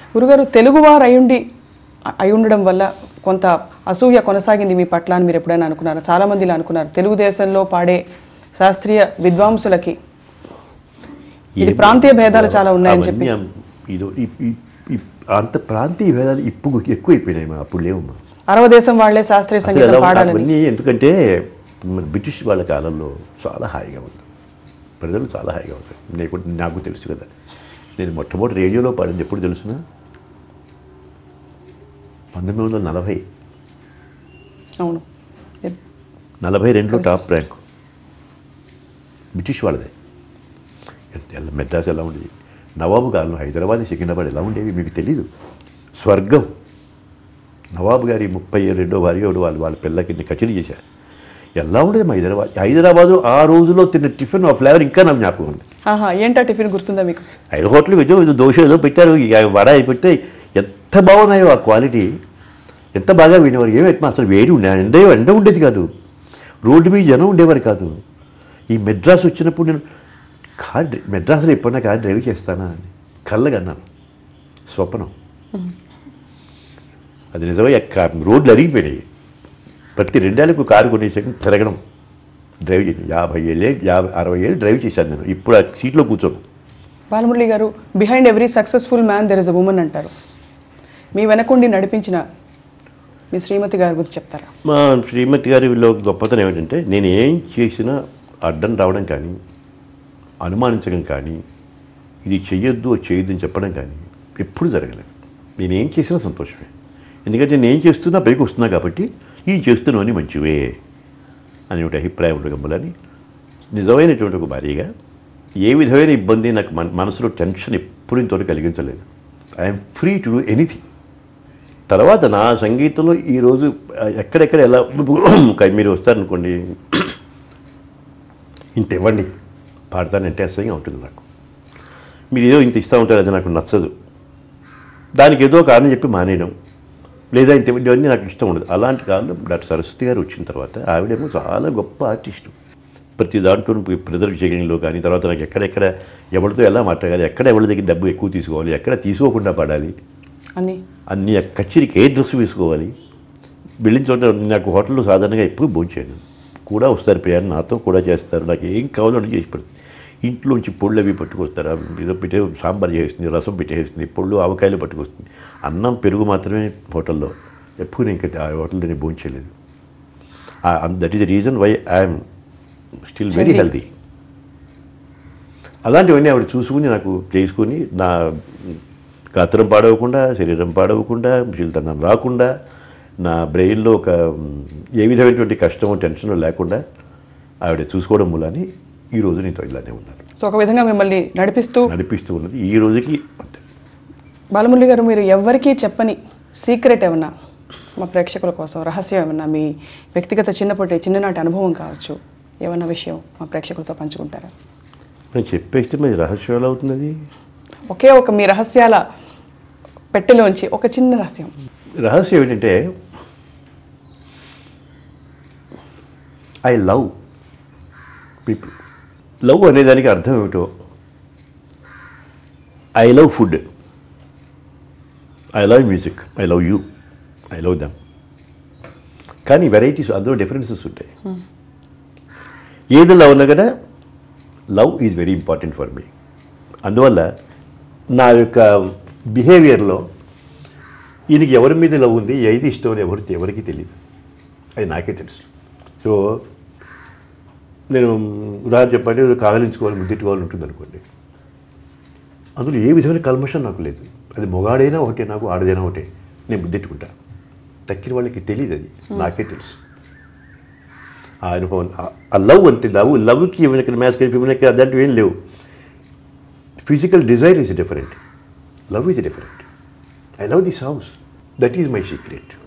గురుగారు తెలుగువారు అయ్యుండి అయి ఉండడం వల్ల కొంత అసూయ కొనసాగింది మీ పట్ల అని మీరు ఎప్పుడైనా అనుకున్నారు చాలా మంది ఇలా అనుకున్నారు తెలుగుదేశంలో పాడే శాస్త్రీయ విద్వాంసులకి ఇది ప్రాంతీయ భేదాలు చాలా ఉన్నాయని చెప్పి అవన్నీ అం- ఇది ఈ- ఈ- ఈ- అంత ప్రాంతీయ భేదాలు ఇప్పుడు ఎక్కువైపోయినాయి మా అప్పుడు లేవమ్మా అరవదేశం వాళ్లే శాస్త్రీయ అసలు సంగీతం ఎలా ఉంది? పాడాలని అవన్నీ ఎందుకంటే మన బ్రిటిష్ వాళ్ళ కాలంలో చాలా హాయిగా ఉంది ప్రజలు చాలా హాయిగా ఉంటారు నీకు నాకు తెలుసు కదా నేను మొట్టమొదటి రేడియోలో పాడింది ఎప్పుడు తెలుసునా పంతొమ్మిది వందల నలభై అవును నలభై రెండులో టాప్ ర్యాంక్ బ్రిటిష్ వాళ్ళదే ఎంత- ఎలా మెడ్రాస్ ఎలా ఉండేది నవాబు కాలం హైదరాబాద్ సికింద్రాబాద్ ఎలా ఉండేవి మీకు తెలీదు స్వర్గం నవాబు గారి ముప్పై రెండో భార్య వాళ్ళ వాళ్ళ పిల్లకి కచేరీ చేశారు ఎలా ఉండేది మా హైదరాబాద్ హైదరాబాదు ఆ రోజులో తిన్న టిఫిన్ ఆ ఫ్లేవర్ ఇంకా నాకు జ్ఞాపకం ఉంది ఆహా ఏంటా టిఫిన్ గుర్తుందా మీకు ఐదు హోటల్ ఏదో ఏదో దోశ ఏదో పెట్టారు ఇక వడ అయి పెడితే ఎంత బాగున్నాయో ఆ క్వాలిటీ ఎంత బాగా వినేవారు ఏమి అసలు వేడి ఉండే ఎండ ఎండ ఉండేది కాదు రోడ్డు మీద జనం ఉండేవారు కాదు ఈ మెడ్రాస్ వచ్చినప్పుడు నేను కార్ డ్రై- మెడ్రాస్లో ఎప్పుడన్నా కార్ డ్రైవ్ చేస్తానా అని కళ్ళగన్నాను స్వప్నం అది నిజమే కా- రోడ్లు అరిగిపోయినాయి ప్రతి రెండేళ్ళకు కారు కొనేసి తిరగడం డ్రైవ్ చేయడం యాభై ఏళ్ళే యాభై అరవై ఏళ్ళు డ్రైవ్ చేశాను నేను ఇప్పుడు ఆ సీట్లో కూర్చోను Balamurali garu behind every successful man there is a woman అంటారు మీ వెనకుండి నడిపించిన మీ శ్రీమతి గారి గురించి చెప్తారా మా శ్రీమతి గారిలో గొప్పతనం ఏమిటంటే నేను ఏం చేసినా అడ్డం రావడం కానీ అనుమానించడం కానీ ఇది చెయ్యొద్దు అది చేయొద్దు అని చెప్పడం కానీ ఎప్పుడు జరగలేదు నేను ఏం చేసినా సంతోషమే ఎందుకంటే నేను ఏం చేస్తున్నా పైకి వస్తున్నా కాబట్టి ఈ చేస్తున్నవన్నీ మంచివే అనే ఒక అభిప్రాయం ఉండగమ్మలని నిజమైనటువంటి ఒక భార్యగా ఏ విధమైన ఇబ్బంది నాకు మన మనసులో టెన్షన్ ఎప్పుడు ఇంతవరకు కలిగించలేదు I'm free to do anything తర్వాత నా సంగీతంలో ఈరోజు ఆ, ఎక్కడెక్కడ ఎలా ఒక మీరు వస్తారనుకోండి ఇంత ఇవ్వండి పాడతానంటే అసహ్యంగా ఉంటుంది నాకు మీరు ఏదో ఇంత ఇస్తూ ఉంటారు అది నాకు నచ్చదు దానికి ఏదో కారణం చెప్పి మానేయడం లేదా ఇంత ఇవన్నీ నాకు ఇష్టం ఉండదు అలాంటి కాలంలో డాక్టర్ సరస్వతి గారు వచ్చిన తర్వాత ఆవిడేమో చాలా గొప్ప ఆర్టిస్టు ప్రతి దాంట్లో ప్రిజర్వ్ చేయడంలో కానీ తర్వాత నాకు ఎక్కడెక్కడ ఎవరితో ఎలా మాట్లాడాలి ఎక్కడ ఎవరి దగ్గర డబ్బు ఎక్కువ తీసుకోవాలి ఎక్కడ తీసుకోకుండా పాడాలి అని అన్ని కచేరీకి ఏ డ్రెస్ వేసుకోవాలి వెళ్ళిన చోట నాకు హోటల్లో సాధారణంగా ఎప్పుడు భోంచాను కూడా వస్తారు ప్రయాణం నాతో కూడా చేస్తారు నాకు ఏం కావాలో అని చేసి పెడతారు ఇంట్లోంచి పొళ్ళు అవి పట్టుకొస్తారు అవి ఏదో పెట్టే సాంబార్ చేస్తుంది రసం పెట్టేస్తుంది పొళ్ళు ఆవకాయలు పట్టుకొస్తుంది అన్నం పెరుగు మాత్రమే హోటల్లో ఎప్పుడు నేను ఇంకా ఆ హోటల్లో నేను భోంచలేదు that is the reason why I'm still very healthy అలాంటివన్నీ ఆవిడ చూసుకుని నాకు చేసుకుని నా గాత్రం పాడవకుండా శరీరం పాడవకుండా శీలతనం రాకుండా నా బ్రెయిన్లో ఒక మ్, ఏ విధమైనటువంటి కష్టము టెన్షన్ లేకుండా ఆవిడ చూసుకోవడం మూలని ఈ రోజు నీతో ఇలానే ఉన్నాను సో ఒక విధంగా మిమ్మల్ని నడిపిస్తూ నడిపిస్తూ ఉన్నది ఈ రోజుకి అంతే బాలమురళి గారు మీరు ఎవ్వరికీ చెప్పని సీక్రెట్ ఏమన్నా మా ప్రేక్షకుల కోసం రహస్యం ఏమన్నా మీ వ్యక్తిగత చిన్నప్పటి చిన్ననాటి అనుభవం కావచ్చు ఏమన్నా విషయం మా ప్రేక్షకులతో పంచుకుంటారా నేను చెప్పేస్తే మరి రహస్యం ఎలా అవుతున్నది ఒకే ఒక మీ రహస్యాల పెట్టెలోంచి ఒక చిన్న రహస్యం రహస్యం ఏంటంటే ఐ లవ్ పీపుల్ లవ్ అనేదానికి అర్థం ఏమిటో I love food I love music I love you I love them కానీ వెరైటీస్ అందులో డిఫరెన్సెస్ ఉంటాయి ఏది లవ్ ఉన్నా కదా love is very important for me అందువల్ల నా యొక్క బిహేవియర్లో ఈయనకి ఎవరి మీద లవ్ ఉంది ఏది ఇష్టం అని ఎవరు ఎవరికి తెలియదు అది నాకే తెలుసు సో నేను ఉదాహరణ చెప్పండి కాగలించుకోవాలి ముద్దెట్టుకోవాలి ఉంటుంది అనుకోండి అందులో ఏ విధమైన కల్మషం నాకు లేదు అది మొగాడైనా ఒకటే నాకు ఆడదైనా ఒకటే నేను ముద్దెట్టుకుంటా తక్కిన వాళ్ళకి తెలియదు అది నాకే తెలుసు ఆ అనుభవం ఆ- ఆ లవ్ అంతే లవ్ లవ్కి ఇవన్నీ మ్యాథ్స్కి ఫిమినకి అలాంటివి ఏం లేవు physical desire is different love is different I love this house that is my secret